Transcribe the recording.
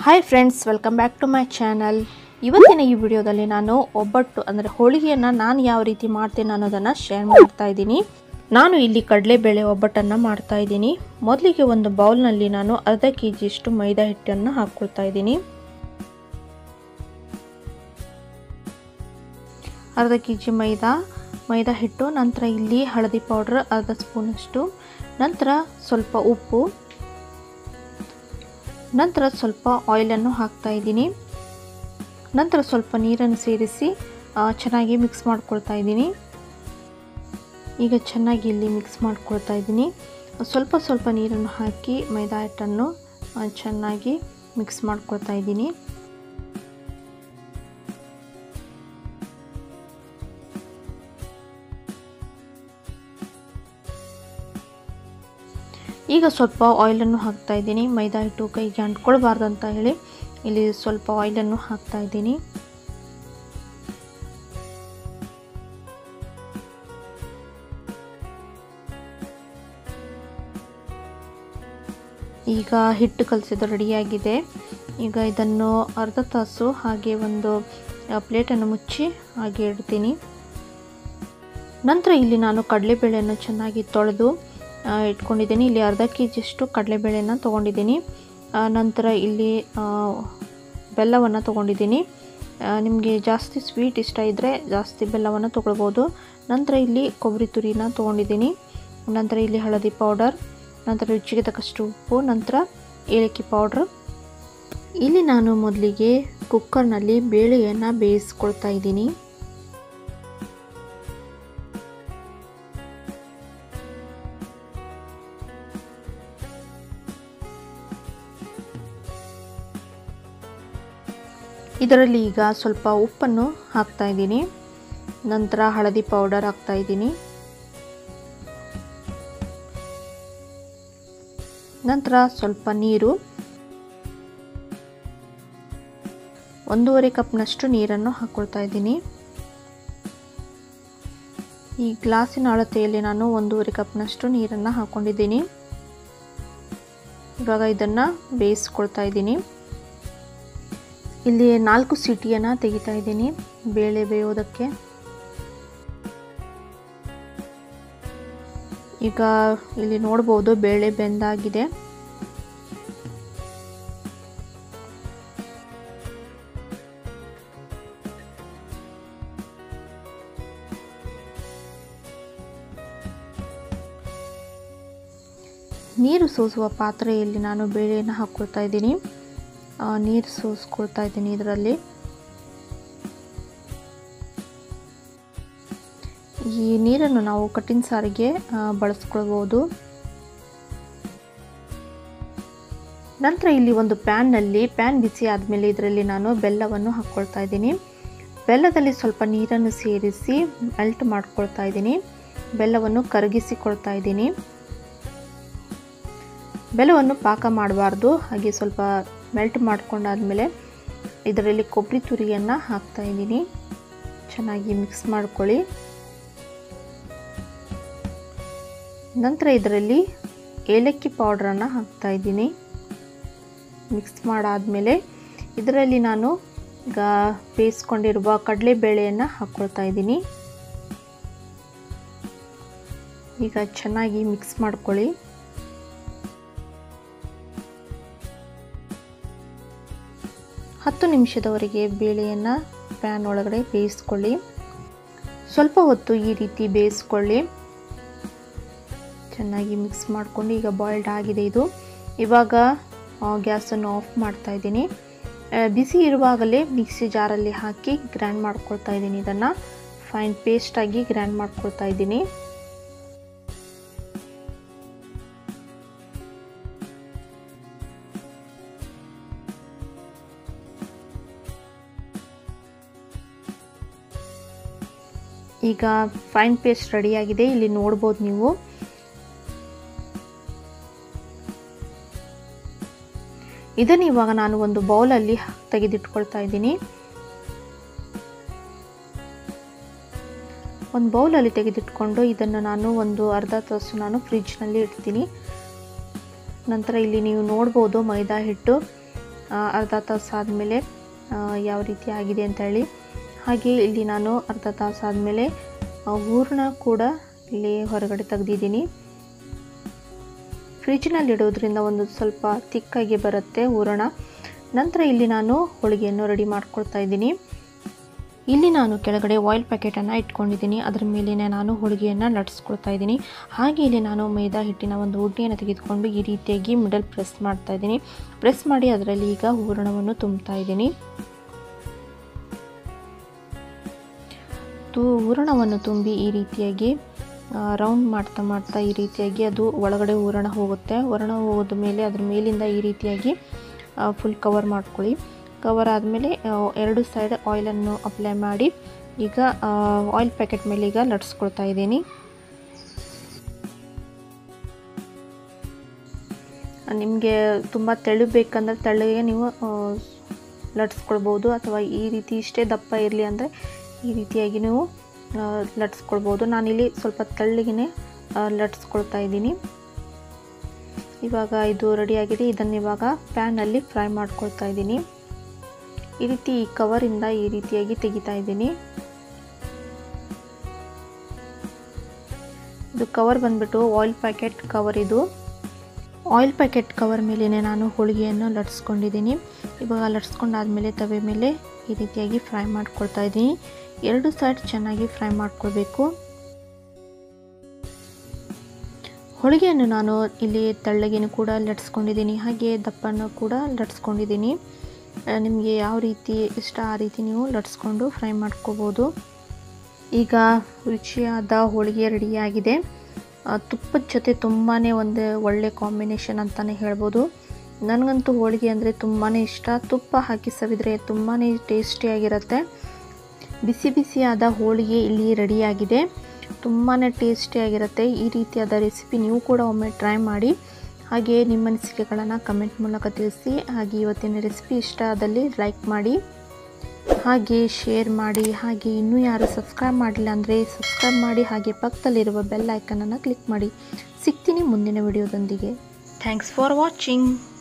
hi friends welcome back to my channel ಇವತ್ತಿನ ಈ ವಿಡಿಯೋದಲ್ಲಿ ನಾನು ಒಬ್ಬಟ್ಟು ಅಂದರೆ ಹೋಳಿಗೆಯನ್ನು ನಾನು ಯಾವ ರೀತಿ ಮಾಡ್ತೇನೆ ಅನ್ನೋದನ್ನು ಶೇರ್ ಮಾಡ್ತಾ ಇದ್ದೀನಿ ನಾನು ಇಲ್ಲಿ ಕಡಲೆಬೇಳೆ ಒಬ್ಬಟ್ಟನ್ನು ಮಾಡ್ತಾ ಇದ್ದೀನಿ ಮೊದಲಿಗೆ ಒಂದು ಬೌಲ್ನಲ್ಲಿ ನಾನು ಅರ್ಧ ಕೆ ಜಿಯಷ್ಟು ಮೈದಾ ಹಿಟ್ಟನ್ನು ಹಾಕ್ಕೊಳ್ತಾ ಇದ್ದೀನಿ ಅರ್ಧ ಕೆ ಜಿ ಮೈದಾ ಮೈದಾ ಹಿಟ್ಟು ನಂತರ ಇಲ್ಲಿ ಹಳದಿ ಪೌಡ್ರ್ ಅರ್ಧ ಸ್ಪೂನಷ್ಟು ನಂತರ ಸ್ವಲ್ಪ ಉಪ್ಪು ನಂತರ ಸ್ವಲ್ಪ ಆಯಿಲನ್ನು ಹಾಕ್ತಾ ಇದ್ದೀನಿ ನಂತರ ಸ್ವಲ್ಪ ನೀರನ್ನು ಸೇರಿಸಿ ಚೆನ್ನಾಗಿ ಮಿಕ್ಸ್ ಮಾಡ್ಕೊಳ್ತಾ ಇದ್ದೀನಿ ಈಗ ಚೆನ್ನಾಗಿ ಇಲ್ಲಿ ಮಿಕ್ಸ್ ಮಾಡ್ಕೊಳ್ತಾ ಇದ್ದೀನಿ ಸ್ವಲ್ಪ ಸ್ವಲ್ಪ ನೀರನ್ನು ಹಾಕಿ ಮೈದಾ ಹಿಟ್ಟನ್ನು ಚೆನ್ನಾಗಿ ಮಿಕ್ಸ್ ಮಾಡ್ಕೊಳ್ತಾ ಇದ್ದೀನಿ ಈಗ ಸ್ವಲ್ಪ ಆಯಿಲನ್ನು ಹಾಕ್ತಾ ಇದ್ದೀನಿ ಮೈದಾ ಹಿಟ್ಟು ಕೈಗೆ ಅಂಟ್ಕೊಳ್ಬಾರ್ದು ಅಂತ ಹೇಳಿ ಇಲ್ಲಿ ಸ್ವಲ್ಪ ಆಯಿಲನ್ನು ಹಾಕ್ತಾ ಇದ್ದೀನಿ ಈಗ ಹಿಟ್ಟು ಕಲಸಿದ್ದು ರೆಡಿಯಾಗಿದೆ ಈಗ ಇದನ್ನು ಅರ್ಧ ತಾಸು ಹಾಗೆ ಒಂದು ಪ್ಲೇಟನ್ನು ಮುಚ್ಚಿ ಹಾಗೆ ಇಡ್ತೀನಿ ನಂತರ ಇಲ್ಲಿ ನಾನು ಕಡಲೆಬೇಳೆಯನ್ನು ಚೆನ್ನಾಗಿ ತೊಳೆದು ಇಟ್ಕೊಂಡಿದ್ದೀನಿ ಇಲ್ಲಿ ಅರ್ಧ ಕೆ ಜಿಯಷ್ಟು ಕಡಲೆಬೇಳೆನ ತೊಗೊಂಡಿದ್ದೀನಿ ನಂತರ ಇಲ್ಲಿ ಬೆಲ್ಲವನ್ನು ತೊಗೊಂಡಿದ್ದೀನಿ ನಿಮಗೆ ಜಾಸ್ತಿ ಸ್ವೀಟ್ ಇಷ್ಟ ಇದ್ದರೆ ಜಾಸ್ತಿ ಬೆಲ್ಲವನ್ನು ತೊಗೊಳ್ಬೋದು ನಂತರ ಇಲ್ಲಿ ಕೊಬ್ಬರಿ ತುರಿನ ತೊಗೊಂಡಿದ್ದೀನಿ ನಂತರ ಇಲ್ಲಿ ಹಳದಿ ಪೌಡರ್ ನಂತರ ರುಚಿಗೆ ತಕ್ಕಷ್ಟು ಉಪ್ಪು ನಂತರ ಏಲಕ್ಕಿ ಪೌಡ್ರ್ ಇಲ್ಲಿ ನಾನು ಮೊದಲಿಗೆ ಕುಕ್ಕರ್ನಲ್ಲಿ ಬೇಳೆಯನ್ನು ಬೇಯಿಸ್ಕೊಳ್ತಾ ಇದ್ದೀನಿ ಇದರಲ್ಲಿ ಈಗ ಸ್ವಲ್ಪ ಉಪ್ಪನ್ನು ಹಾಕ್ತಾ ಇದ್ದೀನಿ ನಂತರ ಹಳದಿ ಪೌಡರ್ ಹಾಕ್ತಾ ಇದ್ದೀನಿ ನಂತರ ಸ್ವಲ್ಪ ನೀರು ಒಂದೂವರೆ ಕಪ್ನಷ್ಟು ನೀರನ್ನು ಹಾಕ್ಕೊಳ್ತಾ ಇದ್ದೀನಿ ಈ ಗ್ಲಾಸಿನ ಅಳತೆಯಲ್ಲಿ ನಾನು ಒಂದೂವರೆ ಕಪ್ನಷ್ಟು ನೀರನ್ನು ಹಾಕ್ಕೊಂಡಿದ್ದೀನಿ ಇವಾಗ ಇದನ್ನು ಬೇಯಿಸ್ಕೊಳ್ತಾ ಇದ್ದೀನಿ ಇಲ್ಲಿ ನಾಲ್ಕು ಸಿಟಿಯನ್ನು ತೆಗಿತಾ ಇದ್ದೀನಿ ಬೇಳೆ ಬೇಯೋದಕ್ಕೆ ಈಗ ಇಲ್ಲಿ ನೋಡ್ಬೋದು ಬೇಳೆ ಬೆಂದಾಗಿದೆ ನೀರು ಸೋಸುವ ಪಾತ್ರೆಯಲ್ಲಿ ನಾನು ಬೇಳೆಯನ್ನು ಹಾಕ್ಕೊಳ್ತಾ ಇದ್ದೀನಿ ನೀರು ಸೋಸ್ಕೊಳ್ತಾ ಇದ್ದೀನಿ ಇದರಲ್ಲಿ ಈ ನೀರನ್ನು ನಾವು ಕಟ್ಟಿನ ಸಾರಿಗೆ ಬಳಸ್ಕೊಳ್ಬೋದು ನಂತರ ಇಲ್ಲಿ ಒಂದು ಪ್ಯಾನ್ನಲ್ಲಿ ಪ್ಯಾನ್ ಬಿಸಿ ಆದಮೇಲೆ ಇದರಲ್ಲಿ ನಾನು ಬೆಲ್ಲವನ್ನು ಹಾಕ್ಕೊಳ್ತಾ ಇದ್ದೀನಿ ಬೆಲ್ಲದಲ್ಲಿ ಸ್ವಲ್ಪ ನೀರನ್ನು ಸೇರಿಸಿ ಮೆಲ್ಟ್ ಮಾಡ್ಕೊಳ್ತಾ ಇದ್ದೀನಿ ಬೆಲ್ಲವನ್ನು ಕರಗಿಸಿಕೊಳ್ತಾ ಇದ್ದೀನಿ ಬೆಲ್ಲವನ್ನು ಪಾಕ ಮಾಡಬಾರ್ದು ಹಾಗೆ ಸ್ವಲ್ಪ ಮೆಲ್ಟ್ ಮಾಡ್ಕೊಂಡಾದಮೇಲೆ ಇದರಲ್ಲಿ ಕೊಬ್ಬರಿ ತುರಿಯನ್ನು ಹಾಕ್ತಾ ಇದ್ದೀನಿ ಚೆನ್ನಾಗಿ ಮಿಕ್ಸ್ ಮಾಡ್ಕೊಳ್ಳಿ ನಂತರ ಇದರಲ್ಲಿ ಏಲಕ್ಕಿ ಪೌಡ್ರನ್ನು ಹಾಕ್ತಾ ಇದ್ದೀನಿ ಮಿಕ್ಸ್ ಮಾಡಾದಮೇಲೆ ಇದರಲ್ಲಿ ನಾನು ಈಗ ಬೇಯಿಸ್ಕೊಂಡಿರುವ ಕಡಲೆಬೇಳೆಯನ್ನು ಹಾಕ್ಕೊಳ್ತಾ ಇದ್ದೀನಿ ಈಗ ಚೆನ್ನಾಗಿ ಮಿಕ್ಸ್ ಮಾಡ್ಕೊಳ್ಳಿ ಹತ್ತು ನಿಮಿಷದವರೆಗೆ ಬೇಳೆಯನ್ನು ಪ್ಯಾನ್ ಒಳಗಡೆ ಬೇಯಿಸ್ಕೊಳ್ಳಿ ಸ್ವಲ್ಪ ಹೊತ್ತು ಈ ರೀತಿ ಬೇಯಿಸ್ಕೊಳ್ಳಿ ಚೆನ್ನಾಗಿ ಮಿಕ್ಸ್ ಮಾಡಿಕೊಂಡು ಈಗ ಬಾಯ್ಲ್ಡ್ ಆಗಿದೆ ಇದು ಇವಾಗ ಗ್ಯಾಸನ್ನು ಆಫ್ ಮಾಡ್ತಾ ಇದ್ದೀನಿ ಬಿಸಿ ಇರುವಾಗಲೇ ಮಿಕ್ಸಿ ಜಾರಲ್ಲಿ ಹಾಕಿ ಗ್ರ್ಯಾಂಡ್ ಮಾಡ್ಕೊಳ್ತಾ ಇದ್ದೀನಿ ಇದನ್ನು ಫೈನ್ ಪೇಸ್ಟಾಗಿ ಗ್ರ್ಯಾಂಡ್ ಮಾಡ್ಕೊಳ್ತಾ ಇದ್ದೀನಿ ಈಗ ಫೈನ್ ಪೇಸ್ಟ್ ರೆಡಿಯಾಗಿದೆ ಇಲ್ಲಿ ನೋಡ್ಬೋದು ನೀವು ಇದನ್ನು ಇವಾಗ ನಾನು ಒಂದು ಬೌಲಲ್ಲಿ ತೆಗೆದಿಟ್ಕೊಳ್ತಾ ಇದ್ದೀನಿ ಒಂದು ಬೌಲಲ್ಲಿ ತೆಗೆದಿಟ್ಕೊಂಡು ಇದನ್ನು ನಾನು ಒಂದು ಅರ್ಧ ತಾಸು ನಾನು ಫ್ರಿಜ್ನಲ್ಲಿ ಇಡ್ತೀನಿ ನಂತರ ಇಲ್ಲಿ ನೀವು ನೋಡ್ಬೋದು ಮೈದಾ ಹಿಟ್ಟು ಆ, ಅರ್ಧ ತಾಸು ಆದಮೇಲೆ ಯಾವ ರೀತಿ ಆಗಿದೆ ಅಂತ ಹೇಳಿ ಹಾಗೆ ಇಲ್ಲಿ ನಾನು ಅರ್ಧ ತಾಸು ಆದಮೇಲೆ ಹೂರಣ ಕೂಡ ಇಲ್ಲಿ ಹೊರಗಡೆ ತೆಗೆದಿದ್ದೀನಿ ಫ್ರಿಜ್ನಲ್ಲಿ ಇಡೋದ್ರಿಂದ ಒಂದು ಸ್ವಲ್ಪ ತಿಕ್ಕಾಗಿ ಬರುತ್ತೆ ಹೂರಣ ನಂತರ ಇಲ್ಲಿ ನಾನು ಹೋಳಿಗೆಯನ್ನು ರೆಡಿ ಮಾಡ್ಕೊಳ್ತಾ ಇದ್ದೀನಿ ಇಲ್ಲಿ ನಾನು ಕೆಳಗಡೆ ಆಯಿಲ್ ಪ್ಯಾಕೆಟನ್ನು ಇಟ್ಕೊಂಡಿದ್ದೀನಿ ಅದರ ಮೇಲಿನ ನಾನು ಹೋಳಿಗೆಯನ್ನು ಲಟ್ಸ್ಕೊಳ್ತಾ ಇದ್ದೀನಿ ಹಾಗೆ ಇಲ್ಲಿ ನಾನು ಮೈದಾ ಹಿಟ್ಟಿನ ಒಂದು ಉಡ್ಡಿಯನ್ನು ತೆಗೆದುಕೊಂಡು ಈ ರೀತಿಯಾಗಿ ಮಿಡಲ್ ಪ್ರೆಸ್ ಮಾಡ್ತಾ ಇದ್ದೀನಿ ಪ್ರೆಸ್ ಮಾಡಿ ಅದರಲ್ಲಿ ಈಗ ಹೂರಣವನ್ನು ತುಂಬ್ತಾ ಇದ್ದೀನಿ ತು ಹೂರಣವನ್ನು ತುಂಬಿ ಈ ರೀತಿಯಾಗಿ ರೌಂಡ್ ಮಾಡ್ತಾ ಮಾಡ್ತಾ ಈ ರೀತಿಯಾಗಿ ಅದು ಒಳಗಡೆ ಹೂರಣ ಹೋಗುತ್ತೆ ಹೂರಣ ಹೋದ ಮೇಲೆ ಅದ್ರ ಮೇಲಿಂದ ಈ ರೀತಿಯಾಗಿ ಫುಲ್ ಕವರ್ ಮಾಡ್ಕೊಳ್ಳಿ ಕವರ್ ಆದಮೇಲೆ ಎರಡು ಸೈಡ್ ಆಯಿಲನ್ನು ಅಪ್ಲೈ ಮಾಡಿ ಈಗ ಆಯಿಲ್ ಪ್ಯಾಕೆಟ್ ಮೇಲೆ ಈಗ ಲಟ್ಸ್ಕೊಳ್ತಾ ಇದ್ದೀನಿ ನಿಮಗೆ ತುಂಬ ತೆಳು ಬೇಕಂದ್ರೆ ತೆಳ್ಳಗೆ ನೀವು ಲಟ್ಸ್ಕೊಳ್ಬೋದು ಅಥವಾ ಈ ರೀತಿ ಇಷ್ಟೇ ದಪ್ಪ ಇರಲಿ ಅಂದರೆ ಈ ರೀತಿಯಾಗಿ ನೀವು ಲಟ್ಸ್ಕೊಳ್ಬೋದು ನಾನಿಲ್ಲಿ ಸ್ವಲ್ಪ ತೆಳ್ಳಗೆ ಲಟ್ಸ್ಕೊಳ್ತಾ ಇದ್ದೀನಿ ಇವಾಗ ಇದು ರೆಡಿಯಾಗಿದೆ ಇದನ್ನು ಇವಾಗ ಪ್ಯಾನಲ್ಲಿ ಫ್ರೈ ಮಾಡ್ಕೊಳ್ತಾ ಇದ್ದೀನಿ ಈ ರೀತಿ ಈ ಕವರಿಂದ ಈ ರೀತಿಯಾಗಿ ತೆಗಿತಾ ಇದ್ದೀನಿ ಇದು ಕವರ್ ಬಂದ್ಬಿಟ್ಟು ಆಯಿಲ್ ಪ್ಯಾಕೆಟ್ ಕವರ್ ಇದು ಆಯಿಲ್ ಪ್ಯಾಕೆಟ್ ಕವರ್ ಮೇಲೇ ನಾನು ಹೋಳಿಗೆಯನ್ನು ಲಟ್ಸ್ಕೊಂಡಿದ್ದೀನಿ ಇವಾಗ ಲಟ್ಸ್ಕೊಂಡಾದ್ಮೇಲೆ ತವೆ ಮೇಲೆ ಈ ರೀತಿಯಾಗಿ ಫ್ರೈ ಮಾಡ್ಕೊಳ್ತಾ ಇದ್ದೀನಿ ಎರಡು ಸೈಡ್ ಚೆನ್ನಾಗಿ ಫ್ರೈ ಮಾಡ್ಕೊಳ್ಬೇಕು ಹೋಳಿಗೆಯನ್ನು ನಾನು ಇಲ್ಲಿ ತೆಳ್ಳಗೆನೂ ಕೂಡ ಲಟ್ಸ್ಕೊಂಡಿದ್ದೀನಿ ಹಾಗೆ ದಪ್ಪನ್ನು ಕೂಡ ಲಟ್ಸ್ಕೊಂಡಿದ್ದೀನಿ ನಿಮಗೆ ಯಾವ ರೀತಿ ಇಷ್ಟ ಆ ರೀತಿ ನೀವು ಲಟ್ಸ್ಕೊಂಡು ಫ್ರೈ ಮಾಡ್ಕೋಬೋದು ಈಗ ರುಚಿಯಾದ ಹೋಳಿಗೆ ರೆಡಿಯಾಗಿದೆ ತುಪ್ಪದ ಜೊತೆ ತುಂಬಾ ಒಂದು ಒಳ್ಳೆ ಕಾಂಬಿನೇಷನ್ ಅಂತಲೇ ಹೇಳ್ಬೋದು ನನಗಂತೂ ಹೋಳಿಗೆ ಅಂದರೆ ತುಂಬಾ ಇಷ್ಟ ತುಪ್ಪ ಹಾಕಿ ಸವಿದ್ರೆ ತುಂಬಾ ಟೇಸ್ಟಿಯಾಗಿರುತ್ತೆ ಬಿಸಿ ಬಿಸಿಯಾದ ಹೋಳಿಗೆ ಇಲ್ಲಿ ರೆಡಿಯಾಗಿದೆ ತುಂಬಾ ಟೇಸ್ಟಿಯಾಗಿರುತ್ತೆ ಈ ರೀತಿಯಾದ ರೆಸಿಪಿ ನೀವು ಕೂಡ ಒಮ್ಮೆ ಟ್ರೈ ಮಾಡಿ ಹಾಗೆ ನಿಮ್ಮ ಅನಿಸಿಕೆಗಳನ್ನು ಕಮೆಂಟ್ ಮೂಲಕ ತಿಳಿಸಿ ಹಾಗೆ ಇವತ್ತಿನ ರೆಸಿಪಿ ಇಷ್ಟ ಆದಲ್ಲಿ ಲೈಕ್ ಮಾಡಿ ಹಾಗೆ ಶೇರ್ ಮಾಡಿ ಹಾಗೆ ಇನ್ನೂ ಯಾರು ಸಬ್ಸ್ಕ್ರೈಬ್ ಮಾಡಿಲ್ಲ ಅಂದರೆ ಸಬ್ಸ್ಕ್ರೈಬ್ ಮಾಡಿ ಹಾಗೆ ಪಕ್ಕದಲ್ಲಿರುವ ಬೆಲ್ ಐಕನನ್ನು ಕ್ಲಿಕ್ ಮಾಡಿ ಸಿಗ್ತೀನಿ ಮುಂದಿನ ವಿಡಿಯೋದೊಂದಿಗೆ ಥ್ಯಾಂಕ್ಸ್ ಫಾರ್ ವಾಚಿಂಗ್